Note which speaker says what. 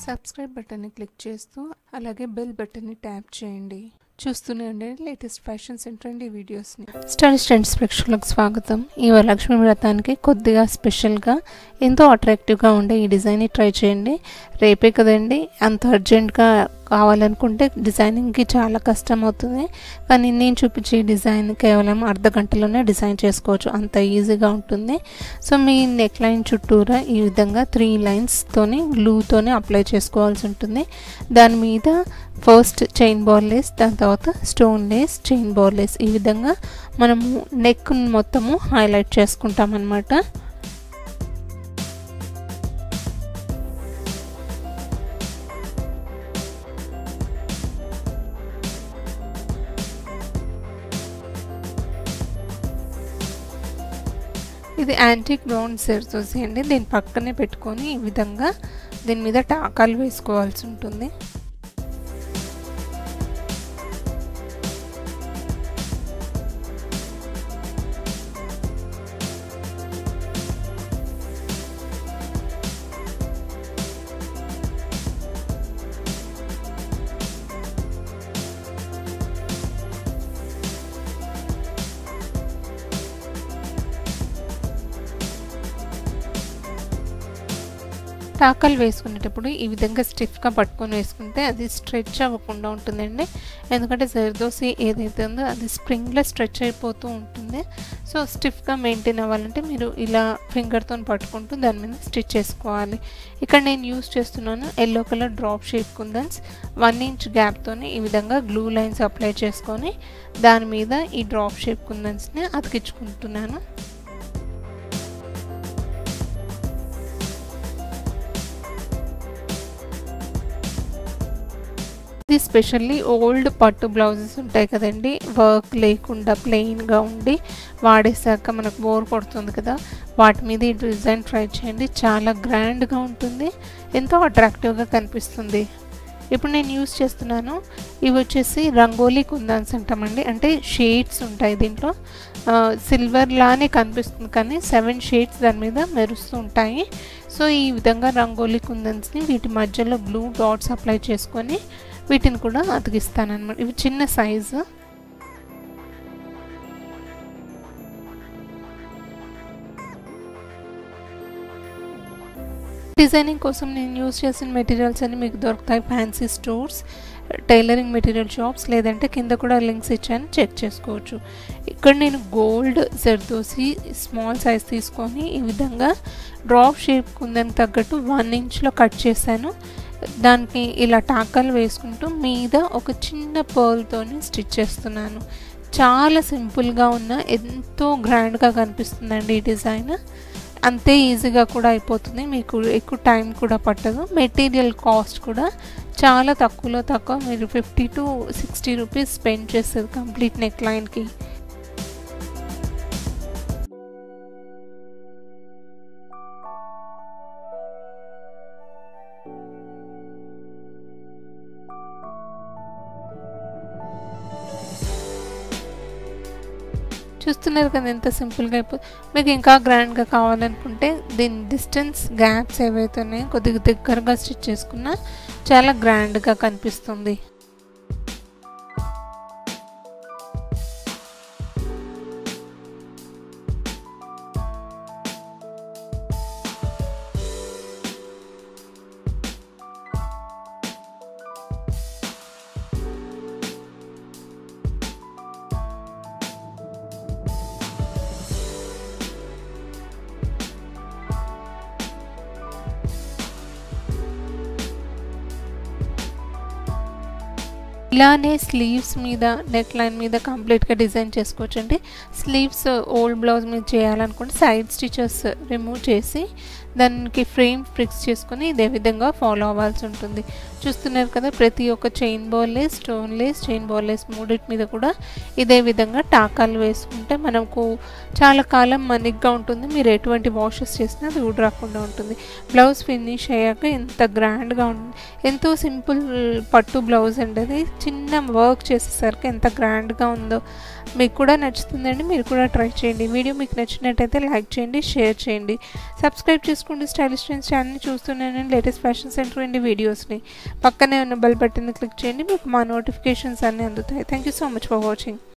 Speaker 1: subscribe బటన్ని click చేస్తూ అలాగే బెల్ బటన్ని ట్యాప్ చేయండి చూస్తూనే ఉండండి లేటెస్ట్ ఫ్యాషన్స్ అండ్ ట్రెండీ వీడియోస్ని స్టడీ స్టెంట్స్ ప్రేక్షకులకు స్వాగతం ఈ వరలక్ష్మి వ్రతానికి కొద్దిగా స్పెషల్గా ఎంతో అట్రాక్టివ్గా ఉండే ఈ డిజైన్ని ట్రై చేయండి రేపే కదండి అంత అర్జెంట్గా కావాలనుకుంటే డిజైనింగ్కి చాలా కష్టం అవుతుంది కానీ నేను చూపించే డిజైన్ కేవలం అర్ధ గంటలోనే డిజైన్ చేసుకోవచ్చు అంత ఈజీగా ఉంటుంది సో మీ నెక్ లైన్ చుట్టూరా ఈ విధంగా త్రీ లైన్స్తోని గ్లూతోనే అప్లై చేసుకోవాల్సి ఉంటుంది దాని మీద ఫస్ట్ చైన్ బాల్ లేస్ దాని తర్వాత stone lace chain ball lace ఈ విధంగా మనము నెక్ మొత్తము హైలైట్ చేసుకుంటాం అన్నమాట ఇది యాంటిక్ బ్రౌన్ సెర్సోసి అండి దీని పక్కనే పెట్టుకొని ఈ విధంగా దీని మీద టాకాలు వేసుకోవాల్సి ఉంటుంది టాకలు వేసుకునేటప్పుడు ఈ విధంగా స్టిఫ్గా పట్టుకొని వేసుకుంటే అది స్ట్రెచ్ అవ్వకుండా ఉంటుందండి ఎందుకంటే జర్దోసి ఏదైతే ఉందో అది స్ప్రింగ్లో స్ట్రెచ్ అయిపోతూ ఉంటుంది సో స్టిఫ్గా మెయింటైన్ అవ్వాలంటే మీరు ఇలా ఫింగర్తో పట్టుకుంటూ దాని మీద స్టిచ్ చేసుకోవాలి ఇక్కడ నేను యూస్ చేస్తున్నాను yellow colour drop shape kundans one inch గ్యాప్తోని ఈ విధంగా గ్లూ లైన్స్ అప్లై చేసుకొని దాని మీద ఈ డ్రాప్ షేప్ కుందన్స్ని అతికించుకుంటున్నాను ఇది స్పెషల్లీ ఓల్డ్ పట్టు బ్లౌజెస్ ఉంటాయి కదండి వర్క్ లేకుండా ప్లెయిన్గా ఉండి వాడేసాక మనకు బోర్ కొడుతుంది కదా వాటి మీద ఈ డిజైన్ ట్రై చేయండి చాలా గ్రాండ్గా ఉంటుంది ఎంతో అట్రాక్టివ్గా కనిపిస్తుంది ఇప్పుడు నేను యూస్ చేస్తున్నాను ఇవి వచ్చేసి రంగోలీ కుందాన్స్ అంటామండి అంటే షేడ్స్ ఉంటాయి దీంట్లో సిల్వర్ లానే కనిపిస్తుంది కానీ సెవెన్ షేడ్స్ దాని మీద మెరుస్తూ ఉంటాయి సో ఈ విధంగా రంగోలీ కుందన్స్ని వీటి మధ్యలో బ్లూ డాట్స్ అప్లై చేసుకొని వీటిని కూడా అతికిస్తాను అనమాట ఇవి చిన్న సైజు డిజైనింగ్ కోసం నేను యూజ్ చేసిన మెటీరియల్స్ అన్ని మీకు దొరుకుతాయి fancy stores tailoring material shops లేదంటే కింద కూడా లింక్స్ ఇచ్చాను చెక్ చేసుకోవచ్చు ఇక్కడ నేను గోల్డ్ జర్దోసి స్మాల్ సైజ్ తీసుకొని ఈ విధంగా డ్రాప్ షేప్ కుందని తగ్గట్టు వన్ ఇంచ్లో కట్ చేశాను దానికి ఇలా టాకాలు వేసుకుంటూ మీద ఒక చిన్న పర్ల్తోని స్టిచ్ చేస్తున్నాను చాలా సింపుల్గా ఉన్న ఎంతో గ్రాండ్గా కనిపిస్తుందండి ఈ డిజైన్ అంతే ఈజీగా కూడా అయిపోతుంది మీకు ఎక్కువ టైం కూడా పట్టదు మెటీరియల్ కాస్ట్ కూడా చాలా తక్కువలో తక్కువ మీరు fifty to sixty rupees spend చేస్తారు కంప్లీట్ నెక్ లైన్కి చూస్తున్నారు కదా ఎంత సింపుల్గా అయిపో మీకు ఇంకా గ్రాండ్గా కావాలనుకుంటే దీని డిస్టెన్స్ గ్యాప్స్ ఏవైతే ఉన్నాయో కొద్దిగా దగ్గరగా స్టిచ్ చేసుకున్నా చాలా గ్రాండ్గా కనిపిస్తుంది ఇలానే స్లీవ్స్ మీద నెక్ లైన్ మీద కంప్లీట్గా డిజైన్ చేసుకోవచ్చు అండి స్లీవ్స్ ఓల్డ్ బ్లౌజ్ మీద చేయాలనుకుంటే సైడ్ స్టిచెస్ రిమూవ్ చేసి దానికి ఫ్రేమ్ ఫిక్స్ చేసుకొని ఇదే విధంగా ఫాలో అవ్వాల్సి ఉంటుంది చూస్తున్నారు కదా ప్రతి ఒక్క chain ball lace stone lace chain ball lace మూడిటి మీద కూడా ఇదే విధంగా టాకాలు వేసుకుంటే మనకు చాలా కాలం మనిగ్గా ఉంటుంది మీరు ఎటువంటి వాషెస్ చేసినా అది ఊడరాకుండా ఉంటుంది బ్లౌజ్ ఫినిష్ అయ్యాక ఎంత గ్రాండ్గా ఉంటుంది ఎంతో సింపుల్ పట్టు బ్లౌజ్ అండి అది చిన్న వర్క్ చేసేసరికి ఎంత గ్రాండ్గా ఉందో మీకు కూడా నచ్చుతుందండి మీరు కూడా ట్రై చేయండి వీడియో మీకు నచ్చినట్టయితే లైక్ చేయండి షేర్ చేయండి సబ్స్క్రైబ్ చేసుకోండి చేసుకోండి స్టైలిష్ ట్రెండ్స్ ఛానల్ని చూస్తున్నాను లేటెస్ట్ ఫ్యాషన్ సెంటర్ అండి వీడియోస్ని పక్కనే ఉన్న బెల్ బటన్ని క్లిక్ చేయండి మీకు మా నోటిఫికేషన్స్ అన్నీ అందుతాయి thank you so much for watching